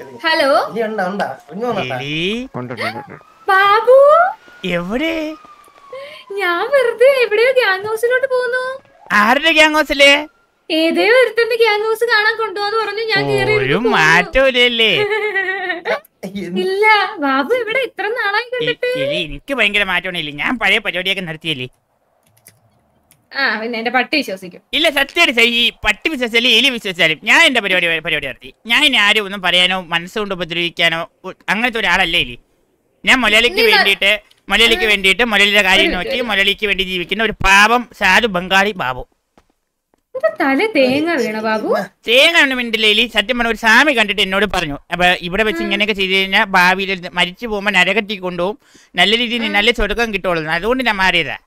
Hello ഇനി ഉണ്ടാ ഉണ്ടാ കുഞ്ഞു വന്നട്ടാ എലി ഉണ്ട് ഉണ്ട്, ഉണ്ട്, ഉണ്ട്. ബാബു എവിടെ ഞാൻ വെറുതെ എവിടെയോ ഗ്യാങ് ഹൗസിലോട്ട് പോകുന്നു ആരുടെ ഗ്യാങ് ഹൗസില് ഏതോ ഒരുത്തന്റെ ഗ്യാങ് ഹൗസ് കാണാൻ കൊണ്ടുപോന്ന് പറഞ്ഞു ഞാൻ കേറി ഒരു ഇരുന്ന് പോന്നു. മാറ്റമില്ലല്ലേ ഇല്ല ബാബു ഇവിടെ ഇത്ര നാളായി കണ്ടിട്ട് എലി എനിക്ക് ഭയങ്കര മാറ്റമൊന്നുമില്ല ഞാൻ പഴയ പരിപാടിയൊക്കെ നിർത്തിയല്ലേ ആ പിന്നെ എന്റെ പട്ടി വിശ്വസിക്കും ഇല്ല സത്യമായിട്ട് ഈ പട്ടി വിശ്വസിച്ചാലും എലി വിശ്വസിച്ചാലും ഞാൻ എന്റെ പരിപാടി പരിപാടി നടത്തി ഞാൻ ഇനി ആരും ഒന്നും പറയാനോ മനസ്സുകൊണ്ട് ഉപദ്രവിക്കാനോ ഉ- അങ്ങനത്തെ ഒരാളല്ലേ എലി ഞാൻ മലയാളിക്ക് നീ ന- വേണ്ടിയിട്ട് മലയാളിക്ക് വേണ്ടിയിട്ട് മലയാളിയുടെ കാര്യം നോക്കി മലയാളിക്ക് വേണ്ടി ജീവിക്കുന്ന ഒരു പാവം സാധു ബംഗാളി ബാബു എന്റെ തല തേങ്ങ വീണ ബാബു തേങ്ങ മിണ്ടില്ല എലി സത്യം പറഞ്ഞ ഒരു സ്വാമി കണ്ടിട്ട് എന്നോട് പറഞ്ഞു അപ്പൊ ഇവിടെ വെച്ച് ഇങ്ങനെയൊക്കെ ചെയ്ത് കഴിഞ്ഞാൽ ഭാവിയിൽ മരിച്ചു പോകുമ്പോൾ നരകത്തിൽ കൊണ്ടുപോകും നല്ല രീതിയിൽ നല്ല സ്വർഗം കിട്ടുള്ളൂ അതുകൊണ്ട് ഞാൻ മാറിയതാ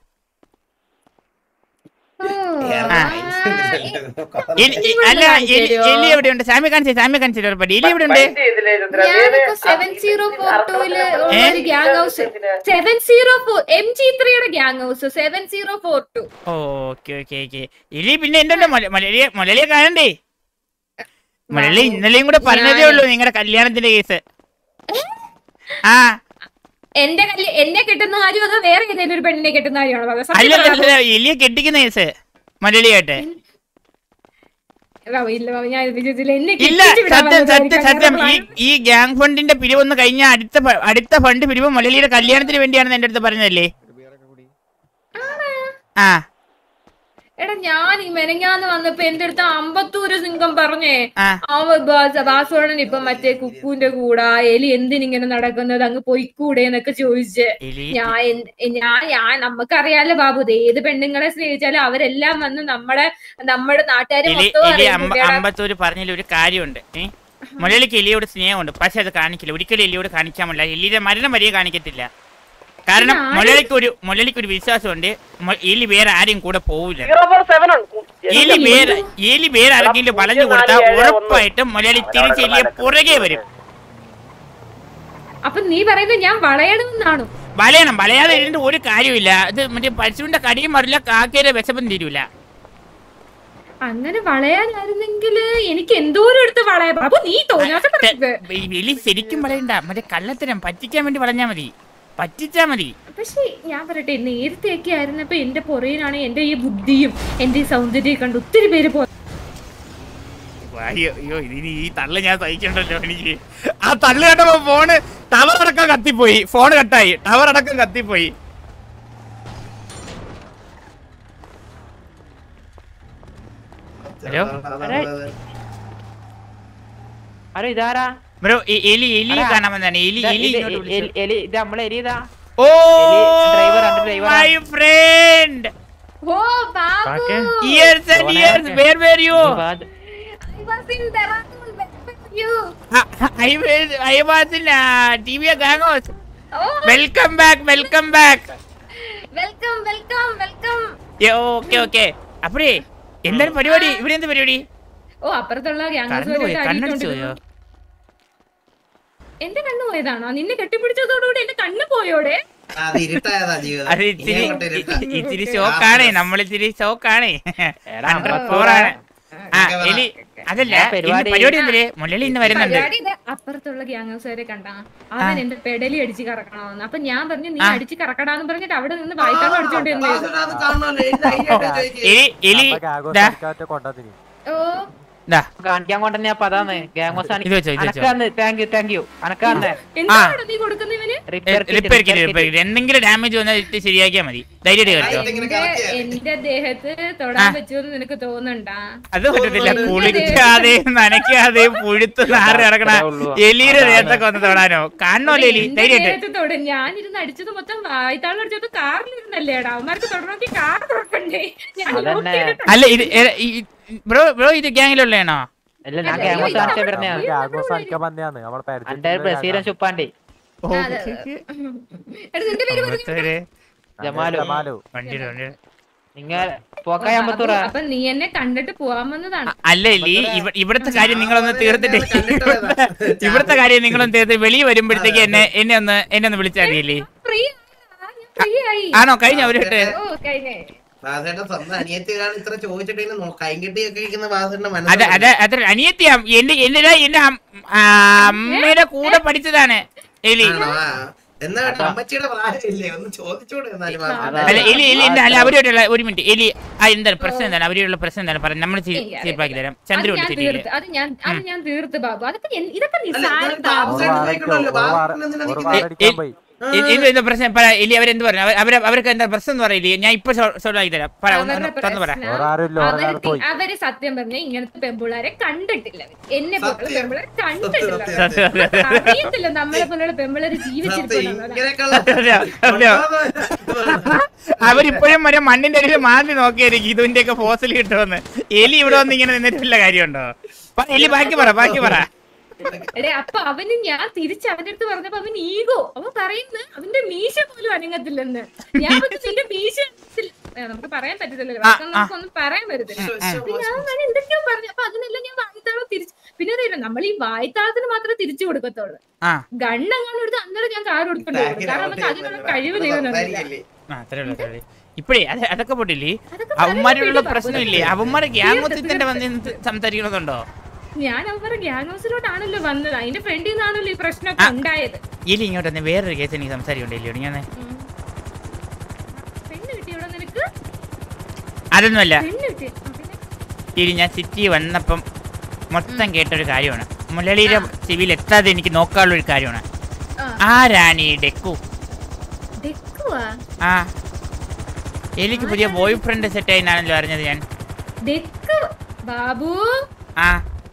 ഓ, ആ. എലി- എ- അല്ല എലി എലി എവിടെയുണ്ട് സ്വാമി കാണിച്ചു സ്വാമി കാണിച്ചു ഉറപ്പായിട്ട് എലി എവിടെയുണ്ട് ഞാനിപ്പോ സെവൻ സീറോ ഫോർ ടൂല് ഉള്ള ഒരു gang house seven zero four M G ത്രീയുടെ gang house seven zero four two okay okay okay എലി പിന്നെ എന്തുണ്ട് മലയാളിയെ മലയാളിയെ കാണണ്ടേ മലയാളി ഇന്നലെയും കൂടെ പറഞ്ഞതേ ഉള്ളൂ നിങ്ങളുടെ കല്യാണത്തിന്റെ കേസ് ആ എന്റെ കല്യ എന്നെ കിട്ടുന്ന കാര്യം അതോ വേറെ ഏതെങ്കിലും ഒരു പെണ്ണിനെ കിട്ടുന്ന കാര്യമാണോ ബാബു? സത്യം അല്ല പറ ബാബു. അല്ല, എലിയെ കെട്ടിക്കുന്ന കേസ് മലയാളിയായിട്ട് ബാബു, ഇല്ല ബാബു, ഞാൻ ഇത് വിശ്വസിച്ചില്ല. എന്നെ ഇല്ല കെട്ടിച്ച് വിടാൻ സത്യം സത്യം വന്നതായിരിക്കും. സത്യം ഈ അങ്ങനെ ഈ ഗ്യാങ് ഫണ്ടിന്റെ പിരിവൊന്ന് കഴിഞ്ഞ അടുത്ത ഫ- അടുത്ത ഫണ്ട് പിരിവ് മലയാളിയുടെ കല്യാണത്തിന് വേണ്ടിയാണെന്ന് എന്റെ അടുത്ത് പറഞ്ഞതല്ലേ ആ എടാ ഞാൻ ഈ മെനങ്ങാന്ന് വന്നപ്പോ എന്റെ അടുത്ത് അമ്പത്തൂര് സിംഗം പറഞ്ഞേ ആ അവ ബാസുവണ്ണൻ ഇപ്പൊ മറ്റേ കുക്കുവിന്റെ കൂടെ എലി എന്തിനിങ്ങനെ നടക്കുന്നത് അങ്ങ് പൊയ്ക്കൂടെ എന്നൊക്കെ ചോദിച്ച് എലി ഞാൻ എന്ത്- ഞാൻ ഞാൻ നമുക്കറിയാലോ ബാബു ഇത് ഏത് പെണ്ണുങ്ങളെ സ്നേഹിച്ചാലും അവരെല്ലാം വന്ന് നമ്മുടെ നമ്മുടെ നാട്ടുകാരെ എലി മൊത്തം എലി അറിയും. അമ്പ പുള്ളിയുടെ- അമ്പത്തൂര് പറഞ്ഞതിൽ ഒരു കാര്യമുണ്ട് ഏ മുലലിക്ക് എലിയോട് സ്നേഹമുണ്ട് പക്ഷെ അത് കാണിക്കില്ല ഒരിക്കലും എലിയോട് കാണിക്കാൻ പറ്റില്ല എലിയുടെ മരണം വരെ കാണിക്കത്തില്ല കാരണം പിന്നെ ആര്? മുലലിക്ക് ഒരു മുലലിക്ക് ഒരു വിശ്വാസമുണ്ട് മൊ- എലി വേറെ ആരും കൂടെ പോവില്ല സീറോ ഫോർ സെവൻ എലി വേറെ എലി വേറെ ആരെങ്കിലും വളഞ്ഞു കൊടുത്താൽ ഉറപ്പായിട്ടും മുലലി തിരിച്ച് എലിയെ പുറകെ വരും അപ്പൊ നീ പറയുന്നത് ഞാൻ വളയണമെന്നാണോ വലയണം വലയാതെ ഇരുന്നിട്ട് ഒരു കാര്യമില്ല ഇത് മറ്റേ പശുവിന്റെ കടിയും മറില്ല കാക്കയുടെ വിശപ്പും തീരൂല അങ്ങനെ വളയാനായിരുന്നെങ്കിൽ എനിക്ക് എന്തോരം എടുത്ത് വളയാ ബാബു നീ തോന്നാത്ത പറഞ്ഞത് ഈ എലി ശരിക്കും വളയണ്ട മറ്റേ കള്ളത്തരം പറ്റിക്കാൻ വേണ്ടി വളഞ്ഞാ മതി പറ്റിച്ചാ മതി പക്ഷെ ഞാൻ പറയട്ടെ നേരത്തെയൊക്കെ ആയിരുന്നപ്പോ എന്റെ പുറയിലാണ് എന്റെ ഈ ബുദ്ധിയും എന്റെ ഈ സൗന്ദര്യം കണ്ട് ഒത്തിരി പേര് പോ അയ്യോ അയ്യോ ഇതിന് ഈ തള്ളു ഞാൻ സഹിക്കണ്ടല്ലോ എനിക്ക് ആ തള്ളു കണ്ടപ്പോ ഫോണ് ടവർ അടക്കം കത്തിപ്പോയി ഫോൺ കട്ടായി ടവർ അടക്കം കത്തിപ്പോയി ഹലോ ഹലോ ഇതാരാ ബ്രോ എലി എലി അടാ, കാണാമെന്നാണ് എലി ഇതാ- എലി ഇത് ഇങ്ങോട്ട് എ- വിളിച്ചു. എലി- എലി ഇത് നമ്മളെ എലി ഇതാ ഓ driver ആണ്, driver my friend oh Babu years and years where where you ബാദ്. I was in Dehradun, where were you? I was I was in TV ഗാങ്ങോസ് Oh, welcome back welcome back welcome, welcome, welcome. Okay okay അപ്പഴേ എന്താണ് പരിപാടി ഇവിടെ എന്ത് പരിപാടി ഓ അപ്പുറത്തുള്ള gang കണ്ണു പോയി കണ്ണടിച്ചു പോയോ എന്റെ കണ്ണു പോയതാണോ നിന്നെ കെട്ടിപ്പിടിച്ചതോടുകൂടി എന്റെ കണ്ണ് പോയോടെ അത് ഇരുട്ടായതാ ജീവിതം അത് ഇനി ഇത്തിരി അങ്ങോട്ട് ഇരുട്ടാ. ഇ- ഇത്തിരി ഷോക്കാണേ നമ്മളിത്തിരി ഷോക്കാണേ എടാ, ഹൺഡ്രഡ് അപ്പൊ ഫോർ ആണ് ആ ഇതൊക്കെ എലി അതല്ല ആ ഇന്ന് പരിപാടി- പരിപാടി എന്തേ മുരളി ഇന്ന് വരുന്നുണ്ട് പരിപാടി ഇത് അപ്പുറത്തുള്ള ഗ്യാങ് ഹൗസുകാരെ കണ്ടാ അവൻ എന്റെ പെടലി അടിച്ച് കറക്കണമെന്ന് അപ്പൊ ഞാൻ പറഞ്ഞു നീ ആ. അടിച്ച് കറക്കടാന്ന് പറഞ്ഞിട്ട് അവിടെ നിന്ന് വായിത്താളം അടിച്ചോണ്ട് ഇരുന്നത് വാസുവിന് അത് കാണണമല്ലോ. ഇത് ധൈര്യമായിട്ട് ചോദിക്ക്. എലി എലി ദാ, ഓ ദാ. കാണിക്കാൻ കൊണ്ടുവന്നെ അപ്പൊ അതാണ് ഗ്യാങ് ഇത് വെച്ചോ, ഇത് വെച്ചോ. അനക്കാന്ന് താങ്ക് യു താങ്ക് യു അനക്കാന്ന് എന്താണ് നീ കൊടുക്കുന്ന ഇവന് repair repair kit repair kit എന്തെങ്കിലും ഡാമേജ് വന്നാൽ ഇത് ശരിയാക്കിയാൽ മതി ധൈര്യമായിട്ട് കേട്ടോ ആയിട്ട് ഇങ്ങനെ എന്റെ കറക്റ്റ് ചെയ്യാം. എന്റെ ദേഹത്ത് തൊടാൻ പറ്റുമെന്ന് നിനക്ക് തോന്നുന്നുണ്ടാ അത് പറ്റത്തില്ല ഓ, കുളിക്കാതെ നനയ്ക്കാതെ പുഴുത്ത് നാറ് കിടക്കണ അത്രേ ഉള്ളൂ. എലിയുടെ ദേഹത്തൊക്കെ വന്ന് തൊടാനോ കാണണോല്ലേ എലി എന്റെ ധൈര്യമായിട്ട് ദേഹത്ത് തൊട് ഞാനിരുന്ന് അടിച്ചത് മൊത്തം വായിത്താളം അടിച്ചത് കാറിലിരുന്നല്ലേടാ അവന്മാർക്ക് തുടർന്നെങ്കിൽ കാർ തുറക്കണ്ടേ ഞാൻ അതന്നെ. lock ചെയ്തിട്ടുണ്ട്. അല്ല ഇത് ബ്രോ ബ്രോ ഇത് ഗ്യാങ്ങിലുള്ളതാണോ അല്ല ഞാൻ അല്ല, ഗ്യാങ് ഇത് കാണിച്ച പറഞ്ഞാ ഇവിടെ അന്റെ ബ്രസീലൻ ചുപ്പാണ്ടി അതെ, അതെ. എടാ, നിന്റെ പേര് പറഞ്ഞോ. ജമാലു വണ്ടിയുടെ വണ്ടിയുടെ നിങ്ങൾ പോക്കായ അമ്പത്തൂറ അപ്പൊ നീ എന്നെ കണ്ടിട്ട് പോവാൻ വന്നതാണ് അല്ല ഇല്ലി ഇവ- ഇവിടുത്തെ കാര്യം നിങ്ങളൊന്ന് തീർത്തിട്ട് കണ്ടിട്ട് പോയതാ. ഇവിടുത്തെ കാര്യം നിങ്ങളൊന്ന് തീർത്ത് വെളിയിൽ വരുമ്പോഴത്തേക്ക് എന്നെ എന്നെ ഒന്ന് എന്നെ ഒന്ന് വിളിച്ചാൽ മതിയല്ലേ ഫ്രീ ഫ്രീ ആയി ആണോ കഴിഞ്ഞ ഒരു വട്ടം ഓ കഴിഞ്ഞേ വാസുവേട്ടൻ സ്വന്തം അനിയത്തിയാണ് ഇത്ര ചോദിച്ചിട്ട് കൈ കെട്ടിയൊക്കെ ഇരിക്കുന്ന വാസുവിന്റെ അതെ മനസ്സിൽ അതെ അതെ അനിയത്തിയാ എന്റെ എന്റെ എന്റെ അം- ആ, അമ്മയുടെ കൂടെ പഠിച്ചതാണ് എലി ആണോ ആ. എന്നാ കേട്ടോ, അമ്മച്ചിയുടെ പ്രായമില്ലേ ഒന്ന് ചോദിച്ചൂടെ എന്നാലും ആ- അതാ. അല്ല എലി എലി എന്താ അല്ല അവരോടുള്ള ഒരു മിനിറ്റ് എലി ആ എന്താണ് പ്രശ്നം എന്താണ് അവരോടുള്ള പ്രശ്നം എന്താണ് പറയാം നമ്മൾ എനിക്കറിയാം. തീർപ്പാക്കി തരാം അത് ചന്ദ്ര ഞാൻ വിളിച്ചിട്ടില്ലേ തീർത്ത് അത് ഞാൻ അത് ഞാൻ തീർത്ത് ബാബു അതൊക്കെ എൻ- ഇതൊക്കെ അല്ല, നിസ്സാര എന്നാലും താമസം ബാബു. എടുത്തേക്കുള്ളൂ. ബാബുവിന് എന്തിനാ ഒരു നിൽക്കുന്നെ? വാറടിക്കാൻ പോയി എന്ത് എന്താ പ്രശ്നം പറ എലി അവരെന്ത് പറഞ്ഞു അവ- അവര് അവർക്ക് എന്താ പ്രശ്നം എന്ന് പറയില്ലേ ഞാൻ ഇപ്പൊ സോൾവ് ആക്കി തരാം പറ ഒന്ന് അവരുടെ ഒന്ന് തുറന്ന് പറ പ്രശ്നം വേറെ ആരുമില്ല അവര് ഒരാൾ പോയി തി- അവര് സത്യം പറഞ്ഞ ഇങ്ങനത്തെ പെമ്പിള്ളാരെ കണ്ടിട്ടില്ല അവര്. എന്നെ പോലുള്ള സത്യം. പെമ്പിള്ളേരെ കണ്ടിട്ടില്ല സത്യം, അവര്. സത്യം, സത്യം. അറിയത്തില്ല നമ്മളെ പോലുള്ള പെമ്പിള്ളേര് സത്യം, ജീവിച്ചിരിക്കുന്നുണ്ടോ ഇങ്ങനെയൊക്കെയുള്ള അതെയോ? അവരിപ്പോഴും വരെ മണ്ണിന്റെ അടിയിൽ മാന്തി നോക്കിയായിരിക്കും ഇതിന്റെ ഒക്കെ ഫോസിൽ കിട്ടുമെന്ന് എലി ഇവിടെ വന്ന് ഇങ്ങനെ നിന്നിട്ടുള്ള കാര്യമുണ്ടോ പറ, എലി ബാക്കി പറ ബാക്കി പറ എടേ അപ്പൊ അവന് ഞാൻ തിരിച്ച് അവന്റെ അടുത്ത് പറഞ്ഞപ്പോ അവൻ ഈഗോ അവൻ പറയുന്നു അവന്റെ മീശ പോലും അനങ്ങത്തില്ലെന്ന് ഞാൻ പറഞ്ഞു, നിന്റെ മീശ അനങ്ങത്തില്ല." ഏ, നമുക്ക് പറയാൻ പറ്റത്തില്ലല്ലോ ആ, വാക്കുകൾ നമുക്കൊന്നും പറയാൻ പറ്റത്തില്ല അപ്പൊ ഞാൻ അങ്ങനെ എന്തൊക്കെയോ പറഞ്ഞു അപ്പൊ അതിനെല്ലാം ഞാൻ വായ്ത്താളം തിരിച്ചു പിന്നെ അറിയില്ല നമ്മൾ ഈ വായ്ത്താളത്തിന് മാത്രമേ തിരിച്ചു കൊടുക്കത്തുള്ളൂ ആ ഗണ്ണെങ്ങാനും എടുത്ത് അന്നേരം ഞാൻ കാർ കൊടുത്തോണ്ട് പോകും കാരണം നമുക്ക് അതിനുള്ള കഴിവ് ദൈവമില്ല ആ, അത്രേ ഉള്ളൂ, അത്രേ ഉള്ളൂ. ഇപ്പോഴേ അത് അതൊക്കെ പൊട്ടില്ലേ അതൊക്കെ അവന്മാരുള്ള പറയാൻ പ്രശ്നമില്ലേ അവന്മാരെ ഗ്യാങ്ങത്തിൽ തന്നെ വന്ന് നിന്ന് സംസാരിക്കണതുണ്ടോ ഞാൻ അവരുടെ ഗ്യാങ് ഹൗസിലോട്ടാണല്ലോ വന്നത് അതിന്റെ ഫ്രണ്ടിൽ നിന്നാണല്ലോ ഈ പ്രശ്നമൊക്കെ ഉണ്ടായത് എലി ഇങ്ങോട്ട് വന്ന് വേറൊരു കേസ് എനിക്ക് സംസാരിക്കണ്ടല്ലോ ഞാൻ ഉം. പെണ്ണ് കിട്ടിയോടോ നിനക്ക് അതൊന്നുമല്ല പെണ്ണ് കിട്ടി ആ, പിന്നെ? ഇനി ഞാൻ സിറ്റി വന്നപ്പം മൊത്തം കേട്ടൊരു കാര്യമാണ് മുലളിയുടെ സിവിൽ എത്താതെ എനിക്ക് നോക്കാനുള്ള ഒരു കാര്യമാണ് ആ, ആരാണ് ഈ ഡെക്കു ഡെക്കുവാ? ആ എനിക്ക് പുതിയ ബോയ് ഫ്രണ്ട് സെറ്റ് ആയിന്നാണല്ലോ അറിഞ്ഞത് ഞാൻ ഡെക്ക് ബാബു ആ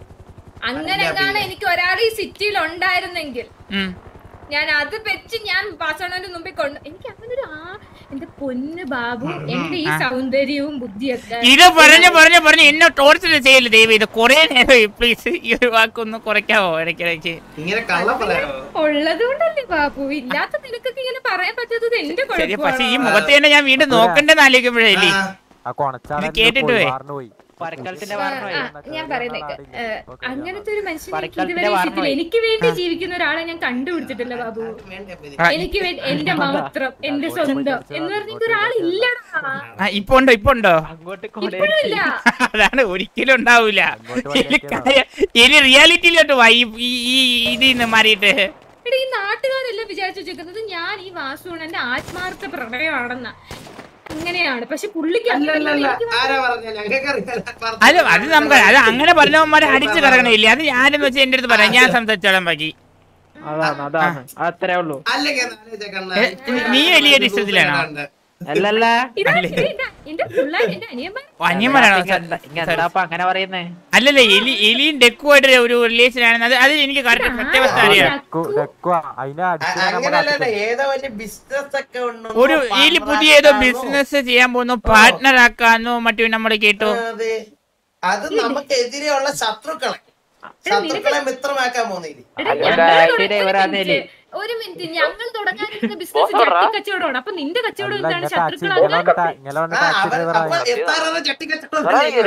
അങ്ങനെ അല്ല, എങ്ങാണ് പിന്നെ. എനിക്ക് ഒരാൾ ഈ സിറ്റിയിൽ ഉണ്ടായിരുന്നെങ്കിൽ ഉം. ഞാൻ അത് വെച്ച് ഞാൻ വാസവണ്ണന്റെ മുമ്പിൽ കൊണ്ട് എനിക്ക് അങ്ങനെ ഒരു ആ എന്റെ പൊന്ന് ബാബു എന്റെ ഈ ആ. സൗന്ദര്യവും ബുദ്ധിയൊക്കെ ഇത് പറഞ്ഞു പറഞ്ഞു പറഞ്ഞു എന്നെ ടോർച്ചർ ചെയ്യല്ലേ ദൈവം ഇത് കുറെ നേരം പ്ലീസ് ഈ ഒരു വാക്കൊന്ന് കുറയ്ക്കാവോ ഇടയ്ക്കിടയ്ക്ക് ഇങ്ങനെ കള്ളം പറയാമോ ഉള്ളത് കൊണ്ടല്ലേ ബാബു ഇല്ലാത്ത നിനക്കൊക്കെ ഇങ്ങനെ പറയാൻ പറ്റാത്തത് എന്റെ ശരി പക്ഷെ ഈ കുഴപ്പമാണ് മുഖത്ത് തന്നെ ഞാൻ വീണ്ടും നോക്കണ്ടെന്ന് ആലോചിക്കുമ്പോഴേ എലി ആ, ആ കൊണച്ചാളെ ഇത് കേട്ടിട്ട് പോയി പോയി. വാറിന് പോയി പരക്കലത്തിന്റെ ആ, വാറണോ ആ, ഞാൻ പറയുന്നേക്ക് ഏ, അങ്ങനത്തെ ഒരു മനുഷ്യനെ എനിക്ക് പരക്കാലത്തിന്റെ ഇതുവരെ വാർണ ജീവിതത്തിൽ പോയി. എനിക്ക് വേണ്ടി ജീവിക്കുന്ന ഒരാളെ ഞാൻ കണ്ടുപിടിച്ചിട്ടില്ല ബാബു വേണ്ട അപ്പൊ ഇത്. ആ, എനിക്ക് വേണ്ടി എന്റെ മാത്രം എന്റെ സ്വന്തം എന്ന് പറഞ്ഞ ഒരാളില്ലടാ ആ, ഇപ്പൊ ഉണ്ടോ ഇപ്പൊ ഉണ്ടോ അങ്ങോട്ട് ഇപ്പോഴും ഇല്ല അതാണ് ഒരിക്കലും ഉണ്ടാവൂല അങ്ങോട്ട് ഇനി വലിയ കാര്യം- ഇനി റിയാലിറ്റിയിലോട്ട് വാ ഈ ഈ- ഈ ഇതിൽ നിന്ന് മാറിയിട്ട് എടാ ഈ നാട്ടുകാരെല്ലാം വിചാരിച്ചു വെച്ചിരിക്കുന്നത് ഞാൻ ഈ വാസുവാണ് എന്റെ ആത്മാർത്ഥ പ്രണയമാണെന്ന അങ്ങനെയാണ് പക്ഷെ പുള്ളിക്ക് അല്ല, അല്ല, അല്ല. എനിക്ക് ആരാ പറഞ്ഞ ഞങ്ങൾക്ക് അത് അത് നമുക്ക് അത് അങ്ങനെ പറഞ്ഞവന്മാരെ അടിച്ചു കറങ്ങണില്ലേ അത് ഞാനെന്ന് വെച്ചാൽ എന്റെ അടുത്ത് പറയാം ഞാൻ സംസാരിച്ചോളാം ബാക്കി അതാണ് അതാണ് അത്രേ ഉള്ളൂ അല്ലെങ്കിൽ ആലോചിച്ചേക്കണ്ണ. ഏ, നീ വലിയ ഇഷ്ടത്തിലാണോ? അല്ലല്ല ഇതാ അല്ലേ? ഇതാ, എന്റെ പിള്ളേർ എന്റെ അനിയന്മാർ അനിയന്മാരാണോ ഇങ്ങെന്താപ്പ അങ്ങനെ പറയുന്നേ അല്ലല്ലേ എലി എലിയും ഡെക്കുമായിട്ട് ഒരു റിലേഷൻ ആണ് അത് അത് എനിക്ക് കറക്റ്റ് സത്യാവസ്ഥ അറിയാം ഡെക്കു ഡെക്കു അതിനെ അടിച്ച് നമ്മുടെ അങ്ങനല്ല നാട്ടിൽ ഏതോ വലിയ ബിസിനസ് ഒക്കെ ഉണ്ടോ ഒരു എലി പുതിയ ഏതോ ബിസിനസ് ചെയ്യാൻ പോകുന്നു പാർട്ട്ണർ ആക്കാന്നോ മറ്റു നമ്മൾ കേട്ടു അതെ അത് നമുക്കെതിരെയുള്ള ശത്രുക്കളെ ശത്രുക്കളെ മിത്രമാക്കാൻ പോകുന്നില്ല എടാ, അല്ല, ഞങ്ങൾ ആക്ച്വലി തുടങ്ങാൻ ഇവരാ ഒരു നെലി. മിനിറ്റ്, ഒരു മിനിറ്റ് ഞങ്ങൾ തുടങ്ങാനിരുന്ന ബിസിനസ് കച്ചവടമാണ് അപ്പൊ നിന്റെ കച്ചവടം അല്ല എന്താണ് ഇങ്ങനെ ടാക്സി ഇങ്ങനെ ശത്രുക്കളാണ് വന്ന് ഇങ്ങനെ വന്ന് ആ, ടാക്സി അവൻ- ഡ്രൈവർ അപ്പൊ ആയി എത്താറാണ് ചട്ടിക്കച്ചവടം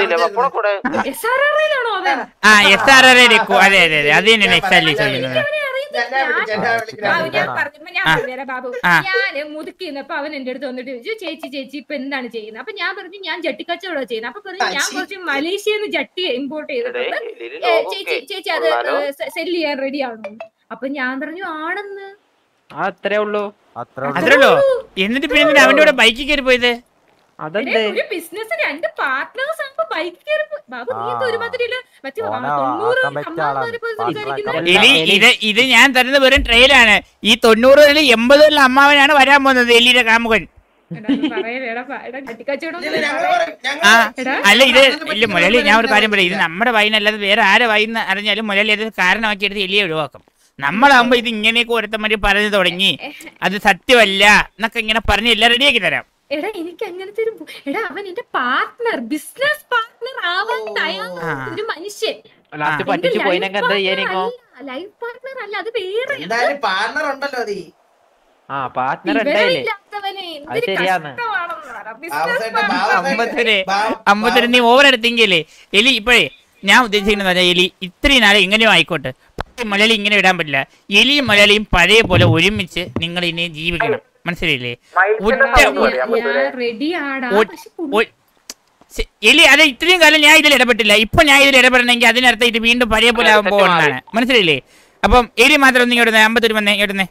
എസ് ആർ ആണോ അവൻ ആ എസ് ആർ ആർ ഡെക്കു അതെ അതെ അതെ അത് തന്നെയാണ് എക്സാക്ട്ലി ചോദിക്കുന്നത് അവനെ അറിയത്തില്ല. ഞാൻ വിളിക്കാം, ഞാൻ ബാബു, വിളിക്കാം. ഞാൻ പറഞ്ഞു ഞാൻ ആ. പറഞ്ഞുതരാം ബാബു ആ. ഞാൻ മുതുക്കി നിന്നപ്പോ അവൻ എന്റെ അടുത്ത് വന്നിട്ട് ചോദിച്ചു ചേച്ചി ചേച്ചി ഇപ്പൊ എന്താണ് ചെയ്യുന്നത് അപ്പൊ ഞാൻ പറഞ്ഞു ഞാൻ ജട്ടിക്കച്ചവടം ചെയ്യുന്നത് അപ്പൊ പറഞ്ഞു ഞാൻ ചേച്ചി. കുറച്ച് മലേഷ്യന്ന് ജട്ടി ഇമ്പോർട്ട് ചെയ്തിട്ടുണ്ട് ഏ, ചേച്ചി ചേച്ചി അത് സെല് ചെയ്യാൻ റെഡി ആണോ അപ്പൊ ഞാൻ പറഞ്ഞു ആണെന്ന് ആ അത്രേ ഉള്ളൂ അത്ര അത്രല്ലോ എന്നിട്ട് പിന്നെ എന്തിനാ അവന്റെ കൂടെ ബൈക്കിൽ കയറി പോയത് അതെന്തേ എടേ, ഒരു ബിസിനസ് രണ്ട് പാർട്ട്നേഴ്സ് ആകുമ്പോ ബൈക്ക് കയറി പോ- ബാബു നീ ആ. എന്താ ഒരുമാതിരി ഇല്ല? മറ്റേ ഓനെ തൊണ്ണൂറ് ആക്കാൻ പറ്റിയ അമ്മാവന്മാരെ പോലെ ആളാണ്. സംസാരിക്കുന്ന പാർട്ട്ണർ എലി എലി- ഇത് ഇത് ഞാൻ തരുന്ന വെറും ട്രെയിലാണ് ഈ തൊണ്ണൂറുകളിൽ എൺപതുകളിൽ അമ്മാവനാണ് വരാൻ പോകുന്നത് എലിയുടെ കാമുകൻ എടാ, ഒന്ന് പറയല്ലേടാ, പ- എടാ, കട്ടിക്കച്ചവടം ഇല്ല, ഒന്നും ഞങ്ങൾ പറയ്. പറയും, ഞങ്ങൾ ആ പറയും. എടാ, അല്ല ഇത് അതിനെ പറ്റി ഇല്ല മുരളി ഞാൻ ഒരു കാര്യം പറയാം ഇത് പറയാൻ നമ്മുടെ വൈനല്ലാതെ വേറെ ആരെ വൈന്ന് അറിഞ്ഞാലും മുരളി അത് കാരണമാക്കി എടുത്ത് എലിയെ ഒഴിവാക്കും നമ്മളാകുമ്പോ ഇത് ഇങ്ങനെയൊക്കെ ഒരുത്തന്മാര് പറഞ്ഞു തുടങ്ങി അത് സത്യമല്ല എന്നൊക്കെ ഇങ്ങനെ പറഞ്ഞ് എല്ലാം റെഡിയാക്കി തരാം എടാ എനിക്ക് അങ്ങനത്തെ ഒരു ബു- എടാ അവൻ എന്റെ പാർട്ട്ണർ ബിസിനസ് പാർട്ട്ണർ ആവാൻ തയ്യാറായ ഒരു മനുഷ്യൻ ലാസ്റ്റ് പറ്റിച്ചു പോയിനെങ്കിൽ എന്താ ചെയ്യാനിങ്ങോ ലൈഫ് പാർട്ട്ണർ അല്ല അത് വേറെ എന്തായാലും പാർട്ണർ ഉണ്ടല്ലോ അത് ആ പാർട്ട്ണർ ഉണ്ടായില്ലേ ഇല്ലാത്തവനെ അത് ശരിയാന്ന്. അവസാനത്തെ ബാബു- അമ്പത്തിന് ബാബു- അമ്പത്തിന് നീ ഓവർ എടുത്തെങ്കിലേ എലി ഇപ്പോഴേ ഞാൻ ഉദ്ദേശിക്കുന്നത് പറഞ്ഞാൽ എലി ഇത്രയും നാളെ ഇങ്ങനെയും ആയിക്കോട്ടെ പക്ഷേ മലയാളി ഇങ്ങനെ ഇടാൻ പറ്റില്ല എലിയും മലയാളിയും പഴയ പോലെ ഒരുമിച്ച് നിങ്ങൾ ഇനി ജീവിക്കണം മനസ്സിലായില്ലേ ഒറ്റ ഞാൻ റെഡി ആടാ ഒ- പക്ഷെ പുള്ളി- ഒ- ശ- എലി അത് ഇത്രയും കാലം ഞാൻ ഇതിൽ ഇടപെട്ടില്ല ഇപ്പൊ ഞാൻ ഇതിൽ ഇടപെടണമെങ്കിൽ അതിനർത്ഥം ഇത് വീണ്ടും പഴയ പോലെ ആവാൻ പോകുന്നതാണ് മനസ്സിലായില്ലേ അപ്പം എലി മാത്രം ഒന്ന് ഇങ്ങോട്ട് അമ്പത്തൊരു വന്നേ ഇങ്ങോട്ട്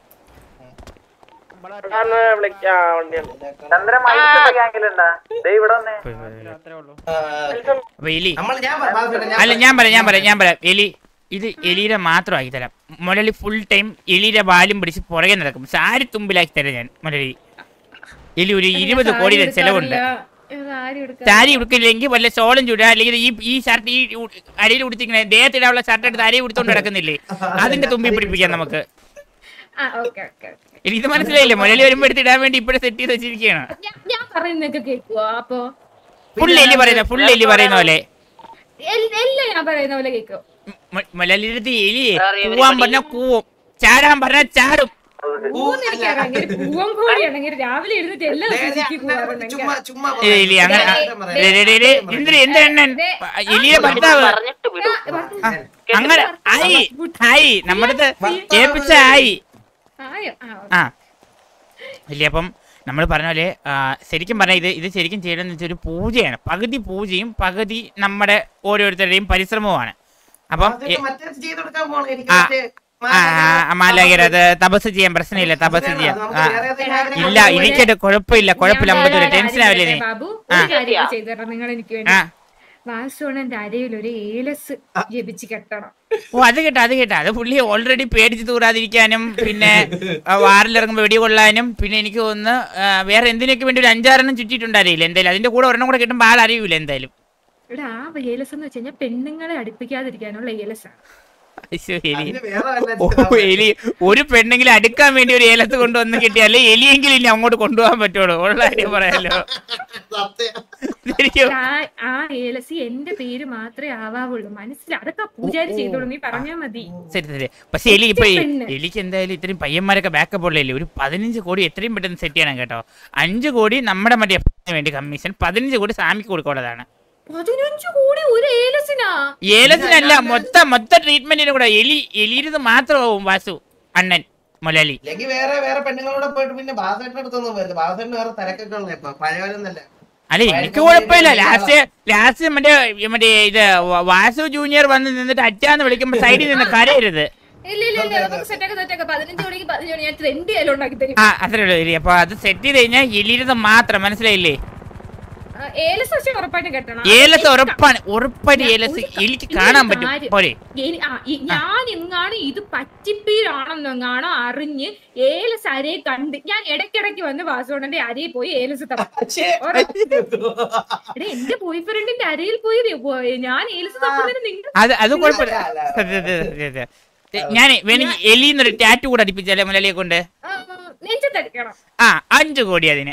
അപ്പൊ എലി നമ്മൾ ഞാൻ പറ- ബാബുവേട്ടാ, ഞാൻ അല്ല ഞാൻ പറയാം ഞാൻ പറയാം ഞാൻ പറയാം എലി ഇത് എലിയുടെ മാത്രമാക്കി തരാം മുരളി ഫുൾ ടൈം എലിയുടെ വാലും പിടിച്ച് പുറകെ നടക്കും സാരി തുമ്പിലാക്കി തരാം ഞാൻ മുരളി എലി ഒരു ഇരുപത് കോടിയുടെ ചെലവുണ്ട് സാരി ഉടുക്കില്ലെങ്കിൽ വല്ല ഷോളും ചൂടുക അല്ലെങ്കിൽ ഈ ഈ ഷർട്ട് ഈ ഉ- അരയിൽ ഉടുത്തിങ്ങനെ ദേഹത്തിടാനുള്ള ഷർട്ട് എടുത്ത് അരയിൽ ഉടുത്തോണ്ട് നടക്കുന്നില്ലേ അതിന്റെ തുമ്പി പിടിപ്പിക്കാം നമുക്ക് ഇനി ഇത് മനസ്സിലായില്ലേ മുരളി വരുമ്പോ എടുത്തിടാൻ വേണ്ടി ഇപ്പോഴേ സെറ്റ് ചെയ്ത് വെച്ചിരിക്കുകയാണ് ഞാൻ പറയുന്നൊക്കെ കേക്കുവോ അപ്പൊ ഫുൾ എലി പറയുന്ന ഫുൾ എലി പറയുന്ന പോലെ എൽ- എല്ലാം ഞാൻ പറയുന്ന പോലെ കേക്കോ മുരളിയുടെ അടുത്ത് എലിയെ കൂവാൻ പറഞ്ഞാൽ കൂവും ചാടാൻ പറഞ്ഞാൽ ചാടും പൂവെന്നെനിക്കറിയാം അങ്ങനെ പൂവൻ കോഴിയാണെങ്കിൽ രാവിലെ എഴുന്നിട്ട് എല്ലാ ദേ, ദിവസവും ദേ, എനിക്ക് അങ്ങനെ പോവാറുണ്ട് ചുമ്മാ ചുമ്മാ ഏ, എലി അങ്ങനെ പറയാം. ആ, പറയാം. ദേ, ദേ, ദേ, ദേ, എന്തിന് എന്ത് എണ്ണൻ എലിയുടെ ഭർത്താവ് ആ, അങ്ങനെ ആയി ആയി നമ്മുടെ അടുത്ത് ഏൽപ്പിച്ച ആയി ആയോ ആ ആ ഇല്ല അപ്പം നമ്മൾ പറഞ്ഞ പോലെ ആ, ശരിക്കും പറഞ്ഞാൽ ഇത് ഇത് ശരിക്കും ചെയ്യണമെന്ന് വെച്ചാൽ ഒരു പൂജയാണ് പകുതി പൂജയും പകുതി നമ്മുടെ ഓരോരുത്തരുടെയും പരിശ്രമവുമാണ് അപ്പം അതൊക്കെ എ- മറ്റേ ചെയ്ത് കൊടുക്കാൻ പോണം. എനിക്ക് ആ, മറ്റേ ആ ആ, മാലാഖര് അത് തപസ് ചെയ്യാൻ പ്രശ്നമില്ല തപസ് ചെയ്യാം നമുക്ക് ആ വേറെ ഏതെങ്കിലും ആഗ്രഹം ഇല്ല എനിക്കത് കുഴപ്പമില്ല കുഴപ്പമില്ല ഞാൻ അമ്പത്തൊരു ഒരു ടെൻഷൻ കാര്യം ആവില്ലേ നീ പറയട്ടെ ബാബു ആ. ഒരു കാര്യം ചെയ്തു തരണം നിങ്ങൾ എനിക്ക് വേണ്ടി ആ വാസുവണ്ണന്റെ അരയിൽ ഒരു ഏലസ് ജപിച്ച് കെട്ടണം ഓ അത് കേട്ടോ അത് കേട്ടോ അത് പുള്ളി ഓൾറെഡി പേടിച്ച് തൂറാതിരിക്കാനും പിന്നെ ആ, വാറിലിറങ്ങുമ്പോൾ വെടികൊള്ളാനും പിന്നെ എനിക്ക് തോന്നുന്നു ആ, വേറെ എന്തിനൊക്കെ വേണ്ടി ഒരു അഞ്ചാറെണ്ണം ചുറ്റിട്ടുണ്ടായിരിക്കില്ല എന്തായാലും അതിന്റെ കൂടെ ഒരെണ്ണം കൂടെ കിട്ടുമ്പോൾ ആൾ അറിയൂല എന്തായാലും ഇവിടെ ആ ഏലസ് എന്ന് വെച്ച് കഴിഞ്ഞാൽ പെണ്ണുങ്ങളെ അടുപ്പിക്കാതിരിക്കാനുള്ള ഏലസാണ് അയ്യോ, എലി അതിന് വേറെ വല്ല ഓ എലി ഒരു പെണ്ണെങ്കിലും അടുക്കാൻ വേണ്ടി ഒരു ഏലത്ത് കൊണ്ടുവന്ന് കിട്ടിയാലേ എലിയെങ്കിലും ഇനി അങ്ങോട്ട് കൊണ്ടുപോകാൻ പറ്റുള്ളൂ ഉള്ള കാര്യം പറയാലോ സത്യം. ശരിക്കും ആ ആ ഏലസി എന്റെ പേര് മാത്രമേ ആവാവുള്ളൂ മനസ്സിലായി അതൊക്കെ പൂജാരി ചെയ്തോളൂ നീ പറഞ്ഞാ മതി ശരി ശരി പക്ഷെ എലി ഇപ്പൊ ഈ- പെണ്ണ്. എലിക്ക് എന്തായാലും ഇത്രയും പയ്യന്മാരൊക്കെ ബാക്കപ്പ് ഉള്ളല്ലേ ഒരു പതിനഞ്ച് കോടി എത്രയും പെട്ടെന്ന് സെറ്റ് ചെയ്യണം കേട്ടോ അഞ്ച് കോടി നമ്മുടെ മറ്റേ വേണ്ടി കമ്മീഷൻ പതിനഞ്ച് കോടി സാമിക്ക് കൊടുക്കാനുള്ളതാണ് പതിനഞ്ചു കോടി ഒരു ഏലസിനാ ഏലത്തിനല്ല മൊത്തം മൊത്തം ട്രീറ്റ്മെന്റിന് കൂടെ എലി എലിയിരുന്ന് മാത്രമാവും വാസു അണ്ണൻ മൊലാലി ഇല്ലെങ്കിൽ വേറെ വേറെ പെണ്ണുങ്ങളോടെ പോയിട്ട് പിന്നെ ബാസേട്ടന്റെ അടുത്തൊന്നും വരില്ല ബാസേട്ടന് വേറെ തിരക്കൊക്കെ ഉള്ള ഇപ്പൊ പഴയവരൊന്നല്ല അല്ല എനിക്ക് കുഴപ്പമില്ല ലാസ്റ്റ് ലാസ്റ്റ് മറ്റേ മറ്റേ ഇത് വ- വാസു ജൂനിയർ വന്ന് നിന്നിട്ട് അറ്റാന്ന് വിളിക്കുമ്പോ സൈഡിൽ നിന്ന് കരയരുത് ഇല്ല ഇല്ല ഇല്ല നമുക്ക് സെറ്റാക്ക സെറ്റാക്ക പതിനഞ്ച് മണിക്ക് പതിനഞ്ച് മണി ഞാൻ ട്രെൻഡ് ആയാലും ഉണ്ടാക്കി തരും ആ അത്രേ ഉള്ളൂ എലി അപ്പൊ അത് സെറ്റ് ചെയ്ത് കഴിഞ്ഞാൽ എലിയിരുന്ന് മാത്രം മനസ്സിലായില്ലേ ആ, ഏലസ് പക്ഷെ ഉറപ്പായിട്ടും കെട്ടണം ഏലസ് ഉറപ്പാണ് ഉറപ്പായിട്ട് ഏലസ് ഒരു ക- എനിക്ക് ഇതൊരു കാണാൻ പറ്റും കാര്യം. പോരെ എനി- ആ, ഈ- ഞാൻ എങ്ങാണ് ഇത് പറ്റിപ്പീരാണെന്നെങ്ങാണോ അറിഞ്ഞ് ഏലസ് അരയെ കണ്ട് ഞാൻ ഇടയ്ക്കിടയ്ക്ക് വന്ന് വാസോണന്റെ അരയിൽ പോയി ഏലസ് തപ്പും പക്ഷേ എടേ എന്റെ ബോയ് ഫ്രണ്ടിന്റെ അരയിൽ പോയി ദേ പോയി. ഞാൻ ഏലസ് തപ്പുന്നതിന് നിങ്ങൾ അത് അത് കുഴപ്പമില്ല അല്ല, അല്ല. സത്യം, സത്യം, സത്യം, സത്യം. ഞാൻ വേണമെങ്കിൽ എലിന്നൊരു ടാറ്റു കൂടെ അടിപ്പിച്ചാലേ മുലലിയെ കൊണ്ട് നെഞ്ചത്തടിക്കണം ആ അഞ്ചു കോടി അതിന്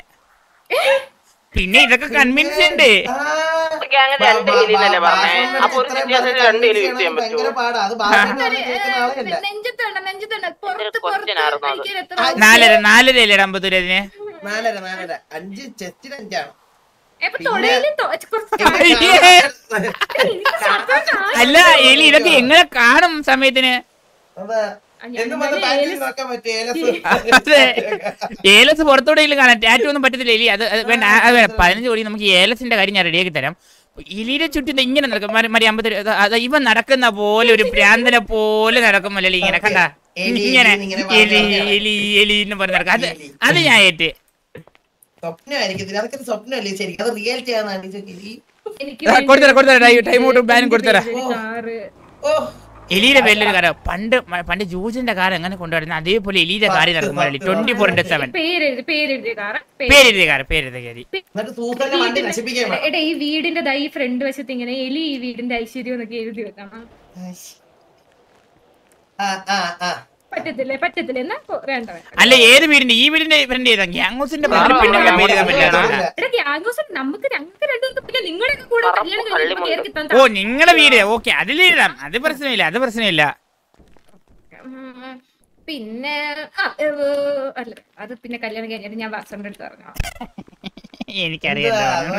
പിന്നെ ഇതൊക്കെ കൺവിൻസ് ഉണ്ട് രണ്ട് എലിന്നല്ലേ പറഞ്ഞേ? അപ്പൊ ഒരു സിറ്റുവേഷനിൽ രണ്ട് എലി use ചെയ്യാൻ പറ്റുമോ? ഭയങ്കര പാടാ അത് ബാസേട്ടന് കേൾക്കുന്ന ആളെയല്ല നെഞ്ചത്തുണ്ട് നെഞ്ചത്തുണ്ട് പുറത്ത് ഇതൊരു പുറത്ത് question ആയിരുന്നോ അത്? കഴിക്കാൻ എത്ര നാലര നാലര അല്ലേ അമ്പത്തൂര് അതിന് നാലര നാലര അഞ്ച് ചെസ്റ്റിന് അഞ്ചാണ് എപ്പൊ തൊടയില് തൊ- കുറച്ച് അയ്യേ. എനിക്ക് സത്യം കാണാൻ അല്ല എലി ഇതൊക്കെ എങ്ങനെ കാണും സമയത്തിന് അതാ എന്നും വന്ന് ബാങ്കിൽ നോക്കാൻ പറ്റും ഏലസ് അതെ ഏലസ് പുറത്തോടെ കാണാൻ ടാറ്റു ഒന്നും പറ്റത്തില്ല എലി അത് അത് വേണ്ട ആ, അത് വേണ്ട പതിനഞ്ച് കോടി നമുക്ക് ഈ ഏലസിന്റെ കാര്യം ഞാൻ റെഡിയാക്കി തരാം എലിയുടെ ചുറ്റും ദേ ഇങ്ങനെ നടക്കും മരി- മരി അമ്പത്തി അത് ഇവൻ നടക്കുന്ന പോലെ ഒരു ഭ്രാന്തനെ പോലെ നടക്കും മല്ലി ഇങ്ങനെ കണ്ട എലി, ഇങ്ങനെ എലി ഇങ്ങനെ എലി പറഞ്ഞ് എലി എലി എന്ന് പറഞ്ഞ് നടക്കും അത് എലി. അത് ഞാൻ ഏറ്റ് സ്വപ്നമായിരിക്കും അതൊക്കെ ഒരു സ്വപ്നമല്ലേ ശരിക്കും അത് റിയാലിറ്റി ആണെന്നാണ് ഈ എനിക്ക് ആ, കൊടുത്തരാം, കൊടുത്തരാം. Time- time ഔട്ടും ബാനും കൊടുത്തരാം. ഒരു കാറ് ഓ എലിയുടെ പേരിലൊരു കാര്യം പണ്ട് മ- പണ്ട് ജൂജിന്റെ കാർ എങ്ങനെ കൊണ്ടുവരുന്നത് അതേപോലെ എലിയുടെ കാര്യം നടക്കും Malayali twenty four into seven പേരെഴുതി പേരെഴുതിയ കാറ് പേര് പേരെഴുതിയ കാർ പേരെഴുതിയ കാര്യം എന്നിട്ട് സൂസന്റെ വണ്ടി നശിപ്പിക്കാൻ വേണം എടാ ഈ വീടിന്റെ ദാ ഈ ഫ്രണ്ട് വശത്ത് ഇങ്ങനെ എലി ഈ വീടിന്റെ ഐശ്വര്യം എന്നൊക്കെ എഴുതി വെക്കണം ആ ആ ആ പറ്റത്തില്ലേ പറ്റത്തില്ല എന്നാ പോ- വേണ്ട വേണ്ട അല്ല ഏത് വീടിന്റെ ഈ വീടിന്റെ ഫ്രണ്ട് ചെയ്താ ഗ്യാങ്ങോസിന്റെ പെണ്ണുങ്ങളെ പേര് ചെയ്താൽ പറ്റില്ല എടാ ഗ്യാങ്സ് നമുക്ക് ഞങ്ങൾക്ക് രണ്ടും പിന്നെ നിങ്ങളൊക്കെ കൂടെ കല്യാണം കഴിഞ്ഞപ്പോ കേറി കിട്ടാൻ ഓ നിങ്ങളുടെ വീട് ഓക്കെ അതിലെഴുതാം അത് പ്രശ്നമില്ല അത് പ്രശ്നമില്ല ഉം, പിന്നെ ആ ഏ, അല്ല അത് പിന്നെ കല്യാണം കഴിഞ്ഞിട്ട് ഞാൻ വാസന്റെ അടുത്ത് പറഞ്ഞു എനിക്കറിയാം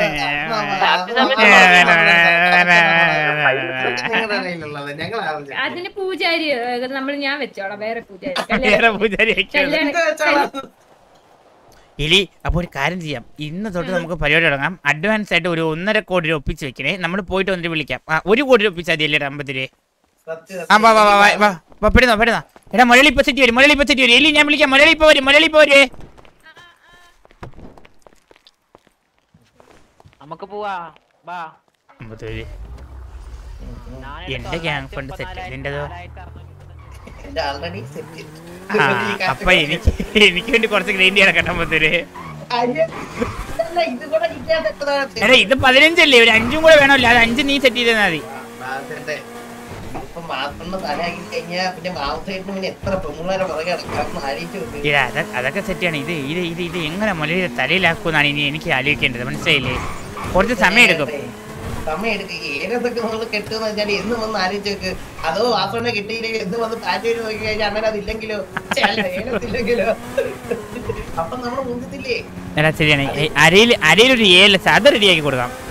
ഞങ്ങളുടെ കയ്യിലുള്ളത് ഞങ്ങൾ അറിഞ്ഞു അതിന് പൂജാരി നമ്മൾ ഞാൻ വെച്ചോളാം വേറെ പൂജാരി വേറെ കല്യാണം പൂജാരി കല്യാണം എന്ത് വെച്ചോളാം? എലി അപ്പോൾ ഒരു കാര്യം ചെയ്യാം ഇന്ന് തൊട്ട് നമുക്ക് പരിപാടി തുടങ്ങാം അഡ്വാൻസ് ആയിട്ട് ഒരു ഒന്നര കോടി രൂപ ഒപ്പിച്ച് വെക്കണേ നമ്മൾ പോയിട്ട് വന്നിട്ട് വിളിക്കാം ആ ഒരു കോടി രൂപ ഒപ്പിച്ചാൽ മതി അല്ലേ അമ്പത് രൂപ സത്യം, ആ വാ വാ വാ വാ സത്യം. വാ വാ പെടുന്നോ പെടുന്നോ എടാ മുരളി ഇപ്പൊ സെറ്റ് വരും മുരളി ഇപ്പൊ സെറ്റ് വരും എലി ഞാൻ വിളിക്കാം മുരളി ഇപ്പൊ വരും മുരളി ഇപ്പൊ വരും നമുക്ക് പോവാ വാ അമ്പത് രൂപ ഞാനെടുത്ത എന്റെ gang തൊള്ളായിരത്തി fund set. മുപ്പത്തിനാലായിരത്തി നിന്റേതോ? നാലായിരത്തി അറുന്നൂറ്റി എന്റെ ആൾറെഡി സെറ്റ് ആ അപ്പൊ എനിക്ക് എനിക്ക് വേണ്ടി കുറച്ച് ഗ്രൈൻഡ് ചെയ്യണം കേട്ടോ അമ്പത് രൂപ ഇത് കൂടെ കിട്ടിയാൽ തെറ്റതാണ്. എടാ ഇത് പതിനഞ്ചല്ലേ ഒരു അഞ്ചും കൂടെ വേണമല്ലോ അത് അഞ്ച് നീ സെറ്റ് ചെയ്താൽ മതി ബാസേട്ടെ, ഇപ്പൊ മാസണ്ണ തലയാക്കി കഴിഞ്ഞാ പിന്നെ മാസമായിട്ട് പിന്നെ എത്ര പെണ്ണുള്ളവരെ പുറകെ നടക്കാം ആലോചിച്ച് നോക്ക്. ഇല്ല അത അതൊക്കെ സെറ്റാണ് ഇത് ഇത് ഇത് ഇത് എങ്ങനെ മുരളിയുടെ തലയിലാക്കുമെന്നാണ് ഇനി എനിക്ക് ആലോചിക്കേണ്ടത് മനസ്സിലായില്ലേ കുറച്ച് സമയം എടുക്കും സമയം എടുക്കും ഏതൊക്കെ നമ്മൾ കെട്ടുന്ന വെച്ചാൽ എന്ന് വന്ന് ആലോചിച്ച് നോക്ക് അതോ വാസണ്ണ കിട്ടിയില്ലെങ്കിൽ എന്ന് വന്ന് പാറ്റൂര് നോക്കി കഴിഞ്ഞാൽ അണ്ണൻ അതില്ലെങ്കിലോ ഛെ, അല്ല, ഏലത്തില്ലെങ്കിലോ അപ്പൊ നമ്മൾ മുന്തത്തില്ലേ എടാ ശരിയാണ് ഏ, അരയിൽ അരയിൽ ഒരു ഏല അത് റെഡിയാക്കി കൊടുക്കാം